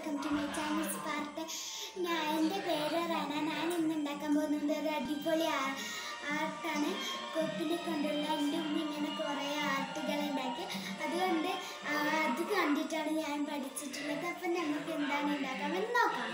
welcome to my channel സ്പാർട്ട് ഞാൻ എൻ്റെ പേര് റന ഞാൻ ഇന്ന് ഉണ്ടാക്കാൻ പോകുന്നത് ഒരു അടിപൊളി ആ- ആർട്ടാണ് കൊപ്പിനെ കൊണ്ടുള്ള എൻ്റെ ഉമ്മ ഇങ്ങനെ കുറേ ആർട്ടുകൾ ഉണ്ടാക്കി അതുകൊണ്ട് ആ, അത് കണ്ടിട്ടാണ് ഞാൻ പഠിച്ചിട്ടുള്ളത് അപ്പം നമുക്ക് എന്താണ് ഉണ്ടാക്കാമെന്ന് നോക്കാം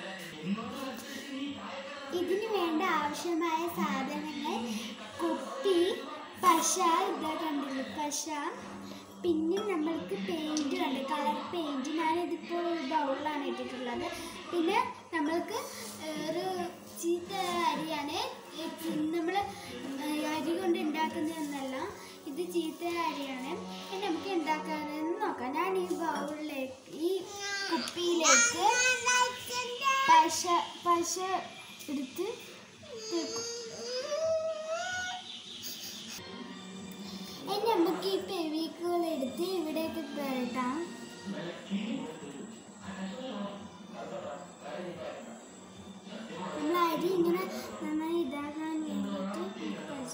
ഇതിന് വേണ്ട ആവശ്യമായ സാധനങ്ങൾ കുപ്പി പശ ഇതാ കണ്ടില്ലേ പശ പിന്നെ നമ്മൾക്ക് പെയിൻറ് ഉണ്ട് കളർ പെയിൻറ് ഞാനിതിപ്പോൾ ഒരു ബൗളിലാണ് ഇട്ടിട്ടുള്ളത് പിന്നെ നമ്മൾക്ക് ഒരു ചീത്ത അരിയാണ് നമ്മൾ അരി കൊണ്ട് ഉണ്ടാക്കുന്നതൊന്നല്ല ഇത് ചീത്ത അരിയാണ് ഇനി നമുക്ക് ഉണ്ടാക്കാനെന്ന് നോക്കാം ഞാൻ ഈ ബൗളിലേക്ക് ഈ കുപ്പിയിലേക്ക് പശ പശ എടുത്ത് വെക്കും ഇനി നമുക്ക് ഈ ഫെവിക്കോൾ എടുത്ത് ഇവിടേക്ക് പെരട്ടാം നമ്മൾ അരി ഇങ്ങനെ നന്നായി ഇതാകാൻ വേണ്ടിയിട്ട് ഈ പശ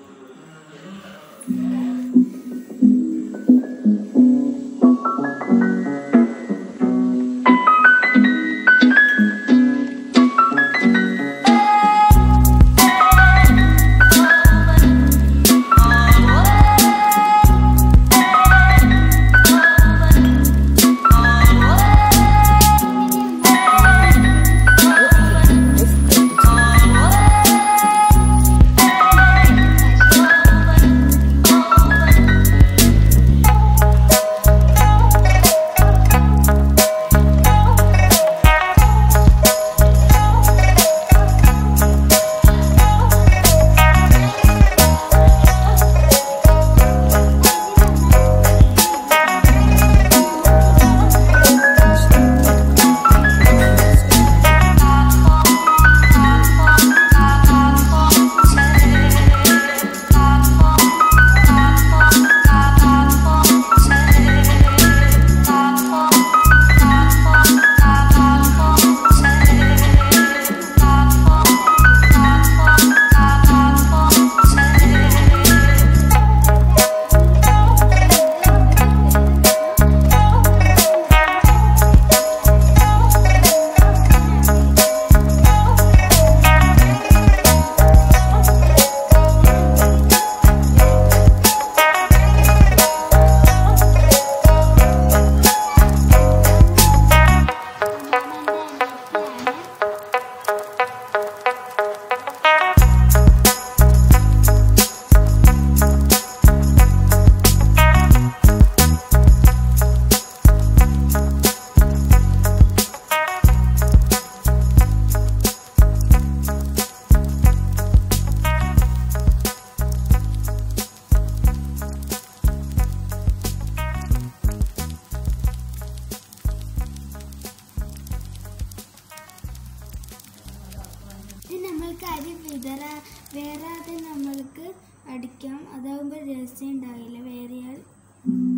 ഇത് നമ്മൾക്ക് അരി വിതറാ വേറാതെ നമ്മൾക്ക് അടിക്കാം അതാകുമ്പോൾ രസം ഉണ്ടാവില്ല വേറിയാൽ